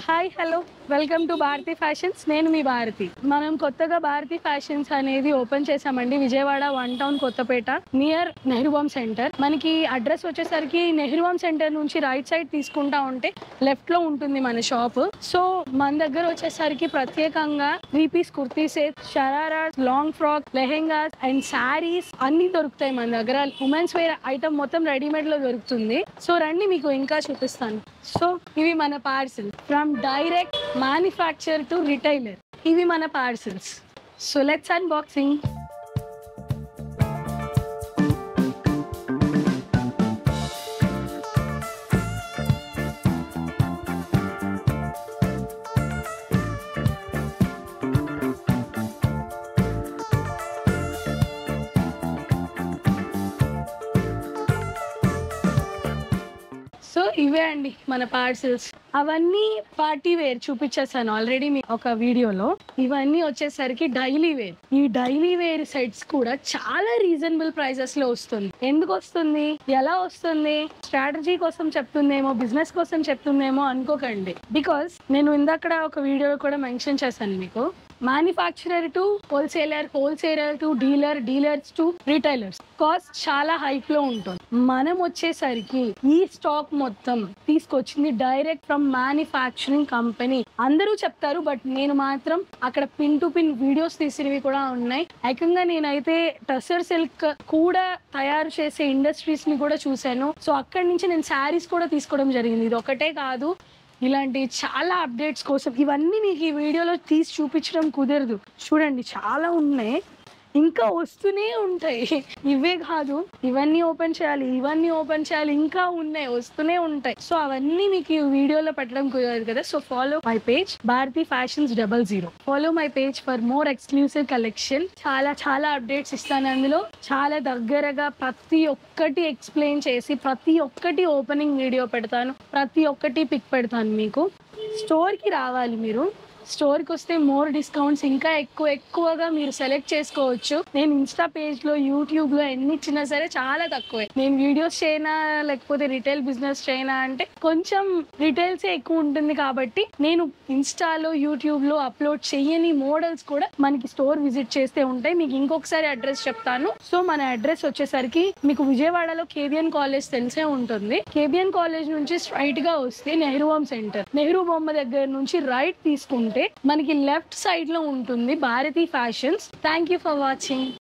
hi hello welcome to Bharathi Fashions నేను మీ భారతి మనం కొత్తగా భారతి ఫ్యాషన్స్ అనేది ఓపెన్ చేసామండి Vijayawada one town Kothapeta near నెహ్రూబామ్ సెంటర్ మనకి అడ్రస్ వచ్చేసరికి నెహ్రూబామ్ సెంటర్ నుంచి రైట్ సైడ్ తీసుకుంటా ఉంటే లెఫ్ట్ లో ఉంటుంది మన షాప్ సో మన దగ్గర వచ్చేసరికి ప్రత్యేకంగా three piece kurti set shararas long frock lehengas and saris అన్ని దొరుకుతాయి మన దగ్గర ఉమెన్స్ వేర్ ఐటమ్ మొత్తం రెడీమేడ్ లో దొరుకుతుంది సో రండి మీకు ఇంకా చూపిస్తాను సో ఇవి మన parcel from direct manufacture to retailer ఇవి మన parcels so let's unboxing so ఇవే అండి మన పార్సిల్స్ అవన్నీ పార్టీ వేర్ చూపించేసాను ఆల్రెడీ మీ ఒక వీడియోలో ఇవన్నీ వచ్చేసరికి డైలీ వేర్ ఈ డైలీ వేర్ సెట్స్ కూడా చాలా రీజనబుల్ ప్రైజెస్ లో వస్తుంది ఎందుకు వస్తుంది ఎలా వస్తుంది స్ట్రాటజీ కోసం చెప్తుందేమో బిజినెస్ కోసం చెప్తుందేమో అనుకోకండి బికాస్ నేను ఇందాక ఒక వీడియో కూడా మెన్షన్ చేశాను మీకు manufacturer to wholesaler wholesaler to dealer dealers to retailers cost చాలా హైక్ లో ఉంటుంది మనం వచ్చేసరికి ఈ స్టాక్ మొత్తం తీసుకొచ్చింది డైరెక్ట్ ఫ్రమ్ మ్యానుఫ్యాక్చరింగ్ కంపెనీ అందరూ చెప్తారు బట్ నేను మాత్రం అక్కడ పిన్ టు పిన్ వీడియోస్ తీసినవి కూడా ఉన్నాయి ఏకంగా నేనైతే టసర్ సిల్క్ కూడా తయారు చేసే ఇండస్ట్రీస్ ని కూడా చూశాను సో అక్కడి నుంచి నేను శారీస్ కూడా తీసుకోవడం జరిగింది ఇది ఒకటే కాదు ఇలాంటి చాలా అప్డేట్స్ కోసం ఇవన్నీ మీకు ఈ వీడియోలో తీసి చూపించడం కుదరదు చూడండి చాలా ఉన్నాయి ఇంకా వస్తూనే ఉంటాయి ఇవే కాదు ఇవన్నీ ఓపెన్ చేయాలి ఇవన్నీ ఓపెన్ చేయాలి ఇంకా ఉన్నాయి వస్తూనే ఉంటాయి సో అవన్నీ మీకు ఈ వీడియోలో పెట్టడం కుదరదు కదా so follow my page Bharathi Fashions double zero follow my page for more exclusive collection చాలా చాలా అప్డేట్స్ ఇస్తాను అందులో చాలా దగ్గరగా ప్రతి ఒక్కటి ఎక్స్ప్లెయిన్ చేసి ప్రతి ఒక్కటి ఓపెనింగ్ వీడియో పెడతాను ప్రతి ఒక్కటి పిక్ పెడతాను మీకు స్టోర్కి రావాలి మీరు స్టోర్కి వస్తే మోర్ డిస్కౌంట్స్ ఇంకా ఎక్కువ ఎక్కువగా మీరు సెలెక్ట్ చేసుకోవచ్చు నేను ఇన్స్టా పేజ్లో యూట్యూబ్లో ఎన్ని ఇచ్చినా సరే చాలా తక్కువే నేను వీడియోస్ చేయనా లేకపోతే రిటైల్ బిజినెస్ చేయనా అంటే కొంచెం రిటైల్సే ఎక్కువ ఉంటుంది కాబట్టి నేను ఇన్స్టాలో యూట్యూబ్లో అప్లోడ్ చేయని మోడల్స్ కూడా మనకి స్టోర్ విజిట్ చేస్తే ఉంటాయి మీకు ఇంకొకసారి అడ్రస్ చెప్తాను సో మన అడ్రస్ వచ్చేసరికి మీకు విజయవాడలో కేబిఎన్ కాలేజ్ తెలిసే ఉంటుంది కేబిఎన్ కాలేజ్ నుంచి స్ట్రైట్ గా వస్తే నెహ్రూ హోమ్ సెంటర్ నెహ్రూ బొమ్మ దగ్గర నుంచి రైట్ తీసుకుంటే మనకి లెఫ్ట్ సైడ్ లో ఉంటుంది Bharathi Fashions thank you for watching